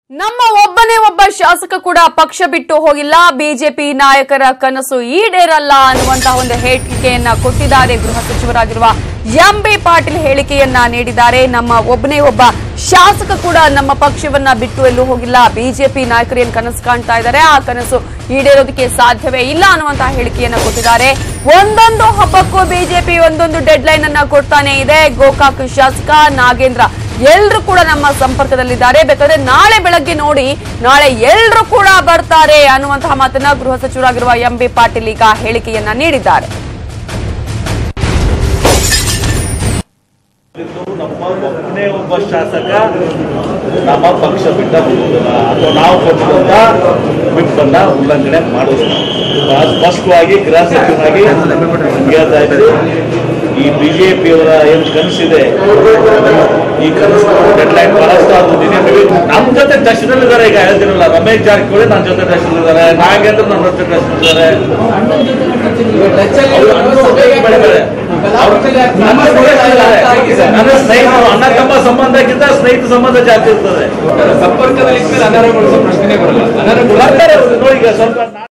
ನಮ್ಮ ಒಬ್ಬನೇ ಒಬ್ಬ ಶಾಸಕ ಕೂಡ ಪಕ್ಷ ಬಿಟ್ಟು ಹೋಗಿಲ್ಲ ಬಿಜೆಪಿ ನಾಯಕರ ಕನಸು ಈಡೇರಲ್ಲ ಅನ್ನುವಂತಹ ಒಂದು ಹೇಳಿಕೆಯನ್ನ ಕೊಟ್ಟಿದ್ದಾರೆ ಗೃಹ ಸಚಿವರಾಗಿರುವ ಎಂ ಬಿ ಪಾಟೀಲ್ ಹೇಳಿಕೆಯನ್ನ ನೀಡಿದ್ದಾರೆ ನಮ್ಮ ಒಬ್ಬನೇ ಒಬ್ಬ ಶಾಸಕ ಕೂಡ ನಮ್ಮ ಪಕ್ಷವನ್ನ ಬಿಟ್ಟು ಎಲ್ಲೂ ಹೋಗಿಲ್ಲ ಬಿಜೆಪಿ ನಾಯಕರು ಏನ್ ಕನಸು ಕಾಣ್ತಾ ಇದ್ದಾರೆ ಆ ಕನಸು ಈಡೇರೋದಕ್ಕೆ ಸಾಧ್ಯವೇ ಇಲ್ಲ ಅನ್ನುವಂತಹ ಹೇಳಿಕೆಯನ್ನ ಕೊಟ್ಟಿದ್ದಾರೆ ಒಂದೊಂದು ಹಬ್ಬಕ್ಕೂ ಬಿಜೆಪಿ ಒಂದೊಂದು ಡೆಡ್ ಲೈನ್ ಅನ್ನ ಕೊಡ್ತಾನೆ ಇದೆ ಗೋಕಾಕ್ ಶಾಸಕ ನಾಗೇಂದ್ರ ಎಲ್ರು ಕೂಡ ನಮ್ಮ ಸಂಪರ್ಕದಲ್ಲಿದ್ದಾರೆ ಬೇಕಾದ್ರೆ ನಾಳೆ ಬೆಳಗ್ಗೆ ನೋಡಿ ನಾಳೆ ಎಲ್ರು ಕೂಡ ಬರ್ತಾರೆ ಅನ್ನುವಂತಹ ಮಾತನ್ನ ಗೃಹ ಸಚಿವರಾಗಿರುವ ಎಂ ಬಿ ಪಾಟೀಲ್ ಈಗ ಹೇಳಿಕೆಯನ್ನ ನೀಡಿದ್ದಾರೆ ಇದು ನಮ್ಮ ಒಬ್ಬನೇ ಒಬ್ಬ ಶಾಸಕ ನಮ್ಮ ಪಕ್ಷ ಬಿಟ್ಟ ಬಿಡುವುದಿಲ್ಲ ಅಥವಾ ನಾವು ಕೊಟ್ಟಿರುವಂತ ವಿಪ್ಪನ್ನ ಉಲ್ಲಂಘನೆ ಮಾಡುವುದಿಲ್ಲ ಬಹಳ ಸ್ಪಷ್ಟವಾಗಿ ಗೃಹ ಸಚಿವನಾಗಿ ಹೇಳ್ತಾ ಇದ್ದೀವಿ ಈ ಬಿಜೆಪಿಯವರ ಏನು ಕನಸಿದೆ ಈ ಕನಸು ಡೆಡ್ಲೈನ್ ಬಹಳಷ್ಟು ಅದು ದಿನೇ ದಿನೇ- ನಮ್ಮ ಜೊತೆ ಟಚ್ನಲ್ಲಿದ್ದಾರೆ ಈಗ ಹೇಳ್ತೀರಲ್ಲ ರಮೇಶ್ ಜಾರಕಿಹೊಳಿ ನನ್ನ ಜೊತೆ ಟಚ್ನಲ್ಲಿದ್ದಾರೆ ನಾಗೇಂದ್ರ ನನ್ನ ಜೊತೆ ಟಚ್ನಲ್ಲಿದ್ದಾರೆ ಅವ್ರು ಅಣ್ಣು ಬೇರೆ ಬೇರೆ. ಅವ್ರು ನಮ್ಮ ಸ್ನೇಹಿತರಿದ್ದಾರೆ. ನನ್ನ ಸ್ನೇಹಿತರು ಅಣ್ಣ ತಮ್ಮ ಸಂಬಂಧಕ್ಕಿಂತ ಸ್ನೇಹಿತ ಸಂಬಂಧ ಜಾಸ್ತಿ ಇರ್ತದೆ ಸಂಪರ್ಕದಲ್ಲಿ ಇದ್ಮೇಲೆ ಅನರ್ಹಗೊಳಿಸೋ ಪ್ರಶ್ನೆನೇ ಬರಲ್ಲ ಅನರ್ಹಗೊಳಿಸ ಬರ್ತಾರೆ ಅವ್ರು ನೋಡಿ ಈಗ ಸ್ವಲ್ಪ